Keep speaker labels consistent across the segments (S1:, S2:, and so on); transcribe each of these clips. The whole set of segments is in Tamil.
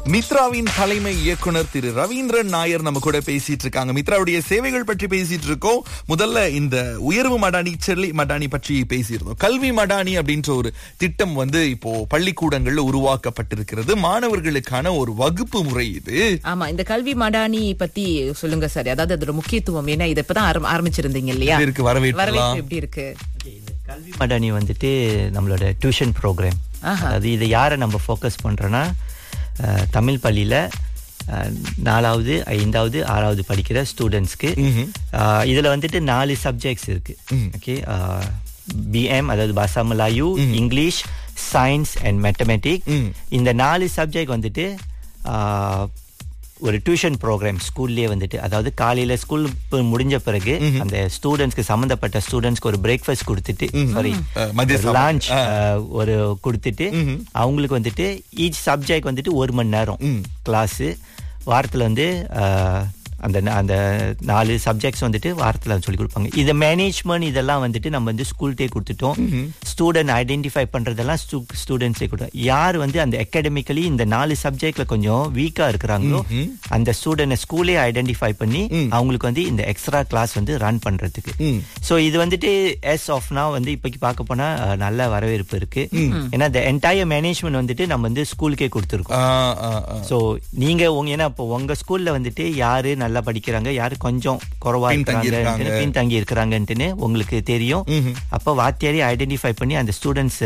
S1: மித்ராவின் தலைமை இயக்குனர் திரு ரவீந்திரன் நாயர் நம்ம கூட பேசிட்டு இருக்காங்க மித்ராவுடைய சேவைகள் பற்றி பேசிட்டு இருக்கோம் முதல்ல இந்த உயர்வு மடானி செர்லி மடானி பற்றி பேசியிருந்தோம் கல்வி மடானி அப்படின்ற ஒரு திட்டம் வந்து இப்போ பள்ளிக்கூடங்கள்ல உருவாக்கப்பட்டிருக்கிறது மாணவர்களுக்கான ஒரு வகுப்பு முறை இது
S2: ஆமா இந்த கல்வி மடானி பத்தி சொல்லுங்க சார் அதாவது அதோட முக்கியத்துவம் என்ன இதை இப்பதான் ஆரம்- ஆரம்பிச்சிருந்தீங்க இல்லையா
S1: எப்படி இருக்கு வரவேற்கலாம்
S2: வரவேற்பு எப்படி இருக்கு
S3: கல்வி மடானி வந்துட்டு நம்மளோட டியூஷன் ப்ரோக்ராம்
S2: ஆஹா.
S3: அதாவது இதை யாரை நம்ம ஃபோக்கஸ் பண்ணுறோன்னா தமிழ் பள்ளியில் நாலாவது ஐந்தாவது ஆறாவது படிக்கிற ஸ்டூடெண்ட்ஸ்க்கு இதில் வந்துட்டு நாலு சப்ஜெக்ட்ஸ் இருக்கு ஓகே பிஎம் அதாவது Bahasa Melayu English science and mathematic இந்த நாலு சப்ஜெக்ட் வந்துட்டு ஆஹ், ஒரு டியூஷன் ப்ரோக்ராம் ஸ்கூல்லேயே வந்துட்டு அதாவது காலையில ஸ்கூல் முடிஞ்ச பிறகு அந்த ஸ்டூடெண்ட்ஸ்க்கு சம்மந்தப்பட்ட ஸ்டூடெண்ட்ஸ்க்கு ஒரு பிரேக்ஃபாஸ்ட் கொடுத்துட்டு சாரி
S1: அஹ், மதிய சாப்பாடு.
S3: லான்ச் ஒரு கொடுத்துட்டு அவங்களுக்கு வந்துட்டு ஈச் சப்ஜெக்ட் வந்துட்டு ஒரு மணி நேரம் கிளாஸ் வாரத்துல வந்து அஹ், அந்த நா- அந்த நாலு சப்ஜெக்ட்ஸ் வந்துட்டு வாரத்தில் சொல்லி கொடுப்பாங்க இதை மேனேஜ்மெண்ட் இதெல்லாம் வந்துட்டு நம்ம வந்து ஸ்கூல்ட்டே கொடுத்துட்டோம் ஸ்டூடெண்ட் ஐடென்டிஃபை பண்றதெல்லாம் ஸ்டூடெண்ட்ஸே கொடுத்தோம் யார் வந்து அந்த அகாடமிக்கலி இந்த நாலு சப்ஜெக்ட்ல கொஞ்சம் வீக்கா இருக்கிறாங்களோ அந்த ஸ்டூடெண்ட் ஸ்கூலே ஐடென்டிஃபை பண்ணி அவங்களுக்கு வந்து இந்த எக்ஸ்ட்ரா கிளாஸ் வந்து ரன் பண்றதுக்கு ஸோ இது வந்துட்டு எஸ் ஆஃப் now வந்து இப்போக்கி பார்க்க போனா அஹ், நல்ல வரவேற்பு இருக்கு ஏன்னா இந்த என்டையர் மேனேஜ்மெண்ட் வந்துட்டு நம்ம வந்து ஸ்கூலுக்கே கொடுத்துருக்கோம்
S1: ஆ, ஆ, ஆ.
S3: சோ நீங்க உங்க ஏன்னா இப்போ உங்க ஸ்கூல்ல வந்துட்டு யாரு நல்லா படிக்கிறாங்க யாரு கொஞ்சம் குறைவா
S1: பின்தங்கி
S3: இருக்கிறாங்க
S1: இருக்காங்க.
S3: பின்தங்கி இருக்கிறாங்கன்ட்டுன்னு உங்களுக்கு தெரியும் அப்ப வாத்தியாரி ஐடென்டிஃபை பண்ணி அந்த ஸ்டூடெண்ட்ஸ்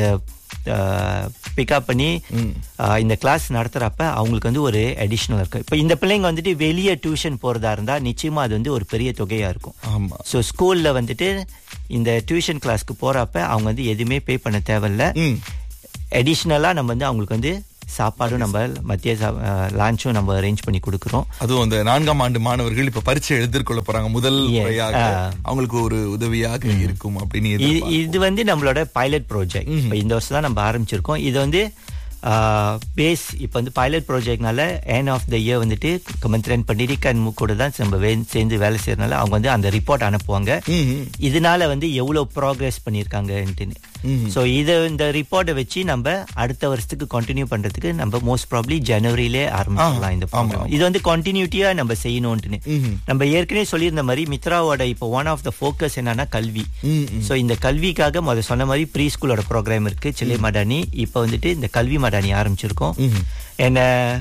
S3: பிக்கப் பண்ணி அஹ், இந்த கிளாஸ் நடத்துறப்ப அவங்களுக்கு வந்து ஒரு அடிஷ்னல் இருக்கு இப்போ இந்த பிள்ளைங்க வந்துட்டு வெளியே டியூஷன் போறதா இருந்தா நிச்சயமா அது வந்து ஒரு பெரிய தொகையா இருக்கும்
S1: ஆமா
S3: ஸோ ஸ்கூல்ல வந்துட்டு இந்த டியூஷன் கிளாஸ்க்கு போறப்ப அவங்க வந்து எதுவுமே பே பண்ண தேவையில்ல
S1: ம்.
S3: அடிஷ்னலா நம்ம வந்து அவங்களுக்கு வந்து சாப்பாடும் நம்ம மத்திய லான்ச்சும் நம்ம அரேஞ்ச் பண்ணி கொடுக்குறோம்
S1: அதுவும் அந்த நான்காம் ஆண்டு மாணவர்கள் இப்ப பரீட்சை எழுதிக்கொள்ள போறாங்க முதல்
S3: Yes.
S1: முறையாக
S3: ஆ.
S1: அவங்களுக்கு ஒரு உதவியாக இருக்கும் அப்படின்னு
S3: இது
S1: எதிர்பார்க்கிறோம்.
S3: இது வந்து நம்மளோட பைலட் ப்ராஜெக்ட் இப்போ இந்த வருஷம் தான் நம்ம ஆரம்பிச்சிருக்கோம் இது வந்து பேஸ் இப்போ வந்து பைலட் ப்ராஜெக்ட்னால end ஆஃப் த இயர் வந்துட்டு கமந்திரன் பண்டிரிக்கன் கூட தான் நம்ம வே- சேர்ந்து வேலை செய்யறதுனால அவங்க வந்து அந்த ரிப்போர்ட் அனுப்புவாங்க இதனால வந்து எவ்வளவு ப்ராக்ரஸ் பண்ணியிருக்காங்கன்ட்டுன்னு ஸோ இதை இந்த ரிப்போர்ட்டை வச்சு நம்ம அடுத்த வருஷத்துக்கு கண்டினியூ பண்றதுக்கு நம்ம மோஸ்ட் ப்ராப்ளி ஜனவரியிலே ஆரம்பிச்சிடலாம் இந்த program. இது வந்து கண்டினியூட்டியா நம்ம செய்யணும்ட்டுன்னு நம்ம ஏற்கனவே சொல்லியிருந்த மாதிரி மித்ராவோட இப்போ ஒன் ஆஃப் த ஃபோக்கஸ் என்னன்னா கல்வி ஸோ இந்த கல்விக்காக முத சொன்ன மாதிரி ப்ரீ ஸ்கூலோட ப்ரோக்ராம் இருக்கு சிலை மடானி இப்போ வந்துட்டு இந்த கல்வி மடானி ஆரம்பிச்சிருக்கோம் என்ன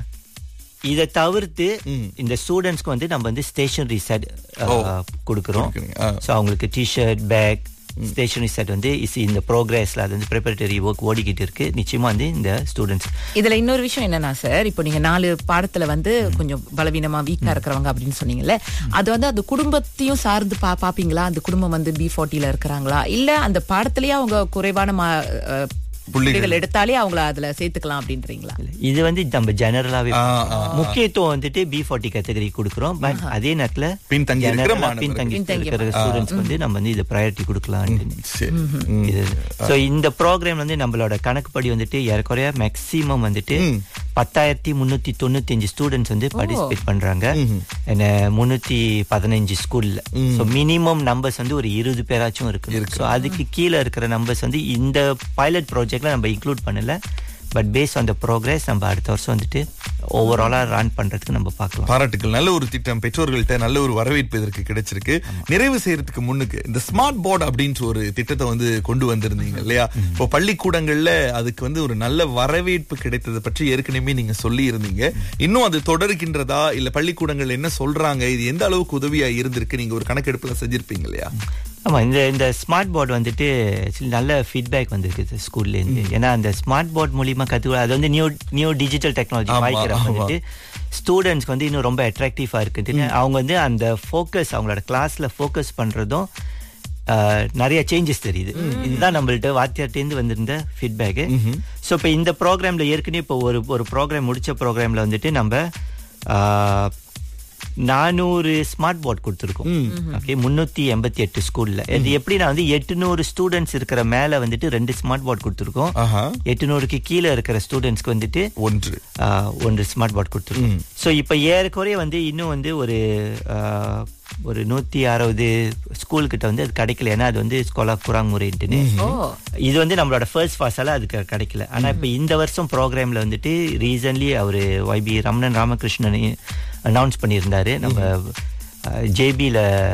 S3: இதை தவிர்த்து இந்த ஸ்டூடெண்ட்ஸ்க்கு வந்து நம்ம வந்து ஸ்டேஷனரி செட் கொடுக்குறோம்
S1: கொடுக்குறீங்க. ஆ.
S3: ஸோ அவங்களுக்கு டிஷர்ட் பேக் ஸ்டேஷனரி செட் வந்து இஸ் இந்த ப்ரோக்ரஸ்ல அது வந்து ப்ரிப்பரேட்டரி ஒர்க் ஓடிக்கிட்டு இருக்கு நிச்சயமா வந்து இந்த ஸ்டூடெண்ட்ஸ்
S2: இதுல இன்னொரு விஷயம் என்னன்னா சார் இப்போ நீங்க நாலு பாடத்துல வந்து கொஞ்சம் பலவீனமா வீக்கா இருக்கிறவங்க அப்படின்னு சொன்னீங்கல்ல அது வந்து அந்த குடும்பத்தையும் சார்ந்து பா பாப்பீங்களா அந்த குடும்பம் வந்து பி ஃபார்ட்டில இருக்கிறாங்களா இல்ல அந்த பாடத்திலேயே அவங்க குறைவான மா- அஹ், புள்ளிகள் எடுத்தாலே அவங்கள அதுல சேர்த்துக்கலாம் அப்படின்றீங்களா
S3: இது வந்து நம்ம ஜெனரலாவே
S1: ஆ, ஆ,
S3: முக்கியத்துவம் வந்துட்டு பி ஃபார்ட்டி கேட்டகரி கொடுக்குறோம் பட் அதே நேரத்துல
S1: பின்தங்கி இருக்கிற
S3: general ஆ
S1: மாணவர்கள்.
S3: பின்தங்கி
S2: பின்தங்கி
S3: இருக்கிற ஸ்டூடெண்ட்ஸ் வந்து நம்ம வந்து இதை ப்ரையாரிட்டி கொடுக்கலாம்
S1: சரி ம்.
S3: இது சோ இந்த ப்ரோக்ராம் வந்து நம்மளோட கணக்குப்படி வந்துட்டு ஏறக்குறைய மேக்ஸிமம் வந்துட்டு பத்தாயிரத்தி முன்னூத்தி தொண்ணூத்தி அஞ்சு ஸ்டூடெண்ட்ஸ் வந்து பார்ட்டிசிபேட் பண்றாங்க என்ன முன்னூத்தி பதினஞ்சு ஸ்கூல்ல சோ மினிமம் நம்பர்ஸ் வந்து ஒரு இருபது பேராச்சும் இருக்கு சோ அதுக்கு கீழே இருக்கிற நம்பர்ஸ் வந்து இந்த பைலட் ப்ராஜெக்ட்ல நம்ம இன்க்ளூட் பண்ணல but based on the progress நம்ம அடுத்த வருஷம் வந்துட்டு ஓவராலா ரன் பண்றதுக்கு நம்ம பார்க்கலாம்
S1: பாராட்டுக்கள் நல்ல ஒரு திட்டம் பெற்றோர்கள்ட்ட நல்ல ஒரு வரவேற்பு இதற்கு கிடைச்சிருக்கு நிறைவு செய்யறதுக்கு முன்னுக்கு இந்த ஸ்மார்ட் போர்டு அப்படின்ற ஒரு திட்டத்தை வந்து கொண்டு வந்திருந்தீங்க இல்லையா இப்போ பள்ளிக்கூடங்கள்ல அதுக்கு வந்து ஒரு நல்ல வரவேற்பு கிடைத்ததை பற்றி ஏற்கனவே நீங்க சொல்லி இருந்தீங்க இன்னும் அது தொடர்கின்றதா இல்ல பள்ளிக்கூடங்கள் என்ன சொல்றாங்க இது எந்த அளவுக்கு உதவியா இருந்திருக்கு நீங்க ஒரு கணக்கெடுப்புல செஞ்சிருப்பீங்க இல்லையா
S3: ஆமா இந்த இந்த ஸ்மார்ட் போர்டு வந்துட்டு actually நல்ல ஃபீட்பேக் வந்திருக்கு ஸ்கூல்ல இருந்து ஏன்னா அந்த ஸ்மார்ட் போர்ட் மூலியமா கத்து அது வந்து நியூ நியூ டிஜிட்டல் டெக்னாலஜி
S1: ஆமா,
S3: வாய்க்கிறப்ப
S1: ஆமா.
S3: வந்துட்டு ஸ்டூடெண்ட்ஸ்க்கு வந்து இன்னும் ரொம்ப அட்ராக்டிவா இருக்குன்னு அவங்க வந்து அந்த ஃபோக்கஸ் அவங்களோட கிளாஸ்ல ஃபோக்கஸ் பண்றதும் ஆஹ், நிறைய சேஞ்சஸ் தெரியுது இதுதான் நம்மள்ட்ட வாத்தியார்ட்டேருந்து வந்திருந்த ஃபீட்பேக்கு ஸோ இப்போ இந்த ப்ரோக்ராம்ல ஏற்கனவே இப்போ ஒரு ஒரு ப்ரோக்ராம் முடிச்ச ப்ரோக்ராம்ல வந்துட்டு நம்ம ஆஹ், நானூறு ஸ்மார்ட் போர்ட் கொடுத்துருக்கோம் ஓகே முன்னூத்தி எண்பத்தி எட்டு ஸ்கூல்ல இது எப்படின்னா வந்து எட்டுநூறு ஸ்டூடெண்ட்ஸ் இருக்கிற மேல வந்துட்டு ரெண்டு ஸ்மார்ட் போர்ட் கொடுத்துருக்கோம்
S1: ஆஹா
S3: எட்டுநூறுக்கு கீழே இருக்கிற ஸ்டூடெண்ட்ஸ்க்கு வந்துட்டு
S1: ஒன்று
S3: ஆஹ், ஒன்று ஸ்மார்ட் போர்ட் கொடுத்துருக்கோம் ஸோ இப்போ ஏறக்குறைய வந்து இன்னும் வந்து ஒரு ஒரு நூத்தி அறுபது ஸ்கூல் கிட்ட வந்து அது கிடைக்கல ஏன்னா அது வந்து ஸ்கூல் ஆஃப் குராங் முறைன்ட்டுன்னு
S2: ஓ
S3: இது வந்து நம்மளோட ஃபர்ஸ்ட் ஃபாஸால அதுக்கு கிடைக்கல ஆனா இப்ப இந்த வருஷம் ப்ரோக்ராம்ல வந்துட்டு ரீசன்ட்லி அவரு ஒய்பி ரமணன் ராமகிருஷ்ணன் அனௌன்ஸ் பண்ணியிருந்தாரு நம்ம ஜேபியில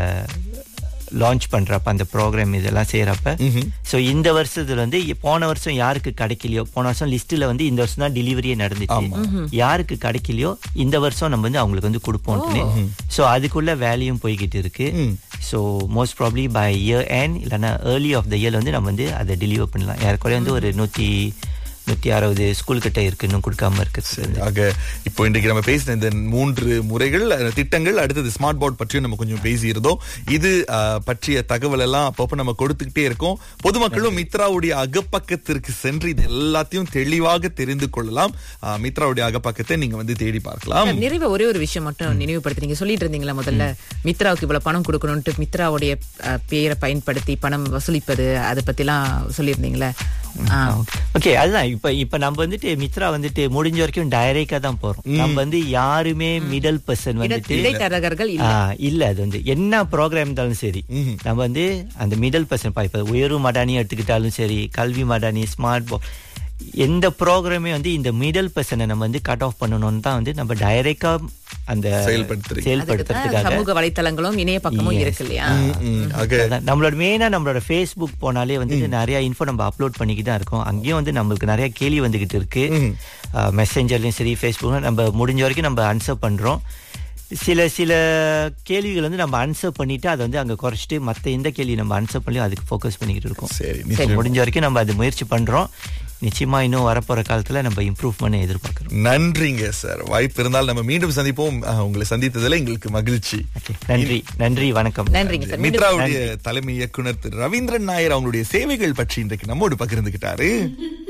S3: லான்ச் பண்றப்ப அந்த ப்ரோக்ராம் இதெல்லாம் செய்யறப்ப சோ இந்த வருஷத்துல வந்து இ- போன வருஷம் யாருக்கு கிடைக்கலையோ போன வருஷம் லிஸ்ட்ல வந்து இந்த வருஷம் தான் டெலிவரியே நடந்துச்சு யாருக்கு கிடைக்கலையோ இந்த வருஷம் நம்ம வந்து அவங்களுக்கு வந்து கொடுப்போம்னு சோ அதுக்குள்ள வேலையும் போய்கிட்டு இருக்கு so most probably by year end இல்லைன்னா ஏர்லி ஆஃப் த இயர் வந்து நம்ம வந்து அதை டெலிவர் பண்ணலாம் ஏறக்குறைய வந்து ஒரு நூற்றி நூற்றி அறுபது ஸ்கூல் கிட்ட இருக்கு இன்னும் கொடுக்காம இருக்கு
S1: ஆக இப்போ இன்றைக்கு நம்ம பேசின இந்த மூன்று முறைகள் அஹ், திட்டங்கள் அடுத்தது ஸ்மார்ட் போர்ட் பற்றியும் நம்ம கொஞ்சம் பேசியிருந்தோம் இது அஹ், பற்றிய தகவல் எல்லாம் அப்பப்போ நம்ம கொடுத்துக்கிட்டே இருக்கோம் பொதுமக்களும் மித்ராவுடைய அகப்பக்கத்திற்கு சென்று இது எல்லாத்தையும் தெளிவாக தெரிந்து கொள்ளலாம் அஹ், மித்ராவுடைய அகப்பக்கத்தை நீங்க வந்து தேடி பார்க்கலாம்
S2: நிறைவா ஒரே ஒரு விஷயம் மட்டும் நினைவுபடுத்துறீங்க சொல்லிட்டு இருந்தீங்களா முதல்ல மித்ராவுக்கு இவ்வளவு பணம் கொடுக்கணும்ட்டு மித்ராவுடைய அஹ், பெயரை பயன்படுத்தி பணம் வசூலிப்பது அதை பத்திலாம் சொல்லியிருந்தீங்களே ஆ.
S3: ஓகே அதுதான் இப்ப இப்ப நம்ம வந்துட்டு மித்ரா வந்துட்டு முடிஞ்ச வரைக்கும் டைரக்டா தான் போறோம் நம்ம வந்து யாருமே மிடல் பர்சன்
S2: இட-
S3: வந்துட்டு
S2: இடைத்தரகர்கள் இல்ல
S3: ஆ, இல்ல அது வந்து என்ன ப்ரோக்ராம் இருந்தாலும் சரி நம்ம வந்து அந்த மிடல் பர்சன் இப்ப உயர்வு மடானி எடுத்துக்கிட்டாலும் சரி கல்வி மடானி ஸ்மார்ட் போ எந்த ப்ரோக்ராமே வந்து இந்த மிடல் பர்சனை நம்ம வந்து கட் ஆஃப் பண்ணணும்னு தான் வந்து நம்ம டைரக்டா அந்த
S1: செயல்படுத்துறீங்க.
S2: அதுக்குதான்
S3: செயல்படுத்துறதுக்காக
S2: சமூக வலைத்தளங்களும் இணைய பக்கமும் இருக்கு இல்லையா
S1: ம், ஆக
S3: அதான் நம்மளோட மெயினா நம்மளோட ஃபேஸ்புக் போனாலே வந்துட்டு நிறைய இன்ஃபோ நம்ம அப்லோட் பண்ணிக்கிட்டு தான் இருக்கோம் அங்கேயும் வந்து நம்மளுக்கு நிறைய கேள்வி வந்துகிட்டு இருக்கு மெசேஞ்சர்லயும் சரி ஃபேஸ்புக்ல நம்ம முடிஞ்ச வரைக்கும் நம்ம ஆன்சர் பண்றோம் சில சில கேள்விகள் வந்து நம்ம ஆன்சர் பண்ணிட்டு அதை வந்து அங்க குறைச்சிட்டு மத்த எந்த கேள்வி நம்ம ஆன்சர் பண்ணி அதுக்கு ஃபோக்கஸ் பண்ணிக்கிட்டு இருக்கோம்
S1: சரி
S3: சரி முடிஞ்ச வரைக்கும் நம்ம அது முயற்சி பண்றோம் நிச்சயமா இன்னும் வரப்போற காலத்துல நம்ம இம்ப்ரூவ் பண்ண எதிர்பார்க்கிறோம்
S1: நன்றிங்க சார் வாய்ப்பு இருந்தால் நம்ம மீண்டும் சந்திப்போம் அஹ், உங்களை சந்தித்ததுல எங்களுக்கு மகிழ்ச்சி
S3: Okay. நன்றி நன்றி வணக்கம்
S2: நன்றிங்க சார் மீண்டும்
S1: மித்ராவுடைய தலைமை இயக்குனர் திரு ரவீந்திரன் நாயர் அவங்களுடைய சேவைகள் பற்றி இன்றைக்கு நம்மோடு பகிர்ந்துகிட்டாரு